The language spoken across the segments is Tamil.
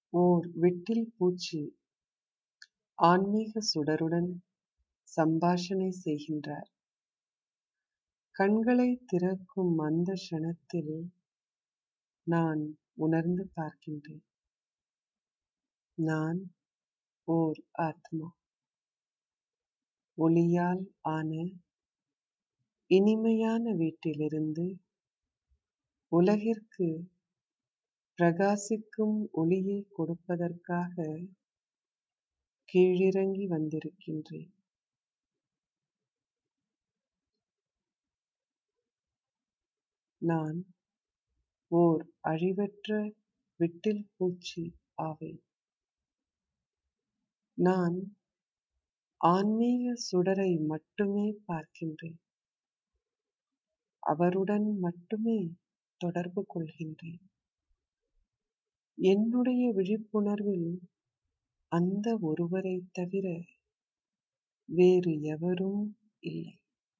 ஓர் விட்டில் பூச்சி ஆன்மீக சுடருடன் சம்பாஷணை செய்கின்றார். கண்களைத் திறக்கும் அந்த க்ஷணத்தில் நான் உணர்ந்து பார்க்கின்றேன். நான் ஓர் ஆத்மா. ஒளியால் ஆன இனிமையான வீட்டிலிருந்து உலகிற்கு பிரகாசிக்கும் ஒளியைக் கொடுப்பதற்காக கீழிறங்கி வந்திருக்கின்றேன். நான் ஓர் அழிவற்ற விட்டில் பூச்சி ஆவேன். நான் ஆன்மீக சுடரை மட்டுமே பார்க்கின்றேன். அவருடன் மட்டுமே தொடர்பு கொள்கின்றேன். என்னுடைய விழிப்புணர்வில் அந்த ஒருவரைத் தவிர வேறு எவரும் இல்லை.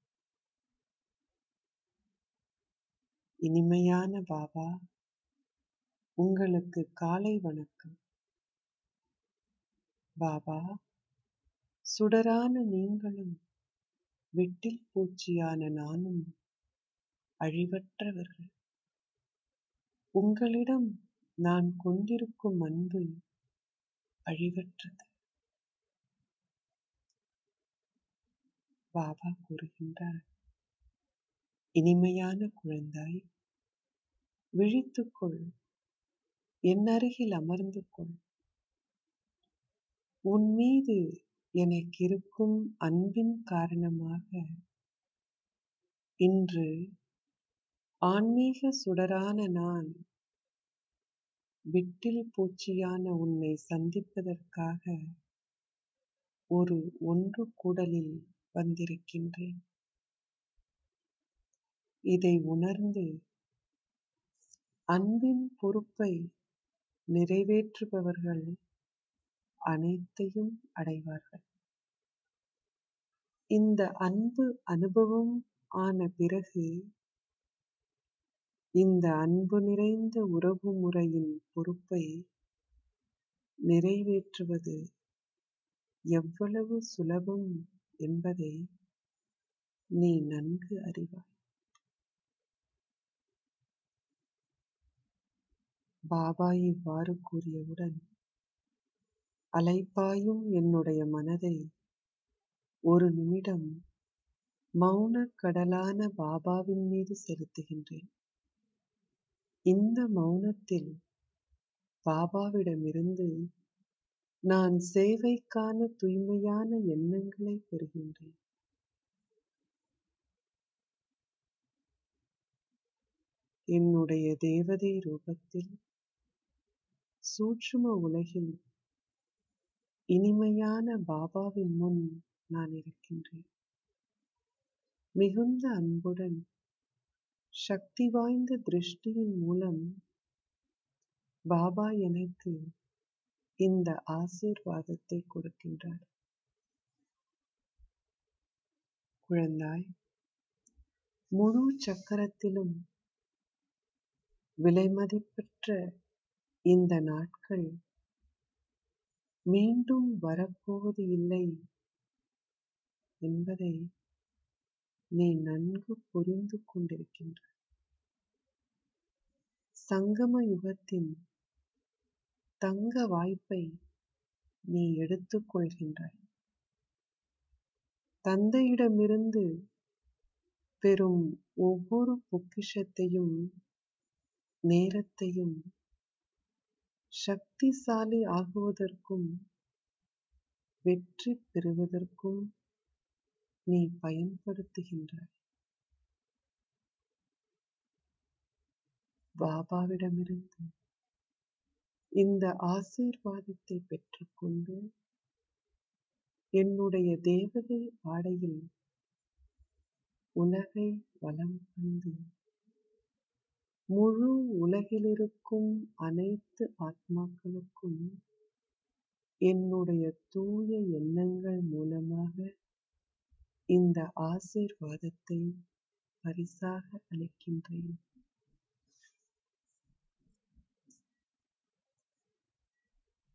இனிமையான பாபா உங்களுக்கு காலை வணக்கம். பாபா சுடரான நீங்களும் விட்டில் பூச்சியான நானும் அழிவற்றவர்கள். உங்களிடம் நான் கொண்டிருக்கும் அன்பு அழிவற்றது. பாபா கூறுகின்றார் இனிமையான குழந்தாய் விழித்துக்கொள் என் அருகில் அமர்ந்து கொள் உன் மீது எனக்கிருக்கும் அன்பின் காரணமாக இன்று ஆன்மீக சுடரான நான் விட்டில் பூச்சியான உன்னை சந்திப்பதற்காக ஒரு ஒன்று கூடலில் வந்திருக்கின்றேன். இதை உணர்ந்து அன்பின் பொறுப்பை நிறைவேற்றுபவர்கள் அனைத்தையும் அடைவார்கள். இந்த அன்பு அனுபவம் ஆன பிறகு இந்த அன்பு நிறைந்த உறவு முறையின் பொறுப்பை நிறைவேற்றுவது எவ்வளவு சுலபம் என்பதை நீ நன்கு அறிவாய். பாபா இவ்வாறு கூறியவுடன் அலைபாயும் என்னுடைய மனதை ஒரு நிமிடம் மௌனக் கடலான பாபாவின் மீது செலுத்துகின்றேன். இந்த மௌனத்தில் பாபாவிடமிருந்து நான் சேவைக்கான தூய்மையான எண்ணங்களை பெறுகின்றேன். என்னுடைய தேவதை ரூபத்தில் சூட்சும உலகில் இனிமையான பாபாவின் முன் நான் இருக்கின்றேன். மிகுந்த அன்புடன் சக்தி வாய்ந்த திருஷ்டியின் மூலம் பாபா எனக்கு இந்த ஆசீர்வாதத்தை கொடுக்கின்றார். குழந்தாய் முழு சக்கரத்திலும் விலைமதிப்பற்ற இந்த நாட்கள் மீண்டும் வரப்போவது இல்லை என்பதை நீ நன்கு புரிந்து கொண்டிருக்கின்றாய். சங்கம யுகத்தின் தங்க வாய்ப்பை நீ எடுத்துக் கொள்கின்றாய். தந்தையிடமிருந்து பெறும் ஒவ்வொரு பொக்கிஷத்தையும் நேரத்தையும் சக்திசாலி ஆகுவதற்கும் வெற்றி பெறுவதற்கும் நீ பயன்படுத்துகின்றாய். பாபாவிடமிருந்து இந்த ஆசீர்வாதத்தை பெற்றுக்கொண்டு என்னுடைய தேவதை ஆடையில் உலகை வலம் வந்து முழு உலகிலிருக்கும் அனைத்து ஆத்மாக்களுக்கும் என்னுடைய தூய எண்ணங்கள் மூலமாக இந்த ஆசீர்வாதத்தை பரிசாக அளிக்கின்றேன்